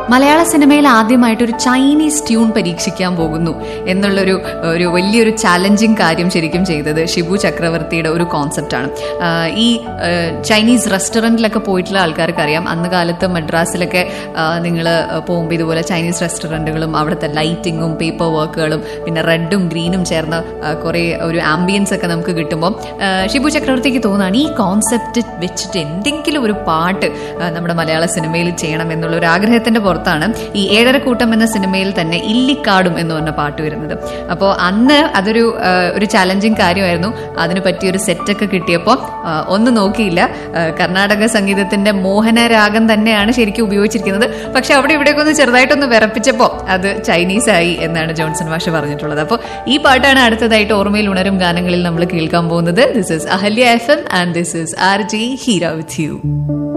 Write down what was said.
മലയാള സിനിമയിൽ ആദ്യമായിട്ട് ഒരു ചൈനീസ് ട്യൂൺ പരീക്ഷിക്കാൻ പോകുന്നു എന്നുള്ളൊരു ഒരു വലിയൊരു ചാലഞ്ചിങ് കാര്യം ശരിക്കും ചെയ്തത് ഷിബു ചക്രവർത്തിയുടെ ഒരു കോൺസെപ്റ്റാണ് ഈ ആ, ചൈനീസ് റെസ്റ്റോറൻറ്റിലൊക്കെ പോയിട്ടുള്ള ആൾക്കാർക്ക് അറിയാം അന്ന് കാലത്ത് മദ്രാസിലൊക്കെ നിങ്ങൾ പോകുമ്പോൾ ഇതുപോലെ ചൈനീസ് റെസ്റ്റോറൻറ്റുകളും അവിടുത്തെ ലൈറ്റിങ്ങും പേപ്പർ വർക്കുകളും പിന്നെ റെഡും ഗ്രീനും ചേർന്ന ആ, കുറേ ഒരു ആംബിയൻസ് ഒക്കെ നമുക്ക് കിട്ടുമ്പോൾ ആ, ഷിബു ചക്രവർത്തിക്ക് തോന്നുകയാണ് ഈ കോൺസെപ്റ്റ് വെച്ചിട്ട് എന്തെങ്കിലും ഒരു പാട്ട് ആ, നമ്മുടെ മലയാള സിനിമയിൽ ചെയ്യണം എന്നുള്ള ഒരു ആഗ്രഹത്തിന്റെ പുറത്താണ് ഈ ഏഴരക്കൂട്ടം എന്ന സിനിമയിൽ തന്നെ ഇല്ലിക്കാടും എന്ന് പറഞ്ഞ പാട്ട് വരുന്നത് അപ്പോൾ അന്ന് അതൊരു ആ, ഒരു ചാലഞ്ചിങ് കാര്യമായിരുന്നു അതിന് പറ്റിയൊരു സെറ്റൊക്കെ കിട്ടിയപ്പോൾ ആ, ഒന്നും നോക്കിയില്ല ആ, കർണാടക സംഗീതത്തിന്റെ മോഹനരാഗം തന്നെയാണ് ശരിക്കും ഉപയോഗിച്ചിരിക്കുന്നത് പക്ഷെ അവിടെ ഇവിടെയൊക്കെ ഒന്ന് ചെറുതായിട്ടൊന്ന് വിറപ്പിച്ചപ്പോൾ അത് ചൈനീസ് ആയി എന്നാണ് ജോൺസൺ മാഷ് പറഞ്ഞിട്ടുള്ളത് അപ്പോൾ ഈ പാട്ടാണ് അടുത്തതായിട്ട് ഓർമ്മയിൽ ഉണരും ഗാനങ്ങളിൽ നമ്മൾ കേൾക്കാൻ പോകുന്നത് this is Ahalya F M and this is R G Heera with U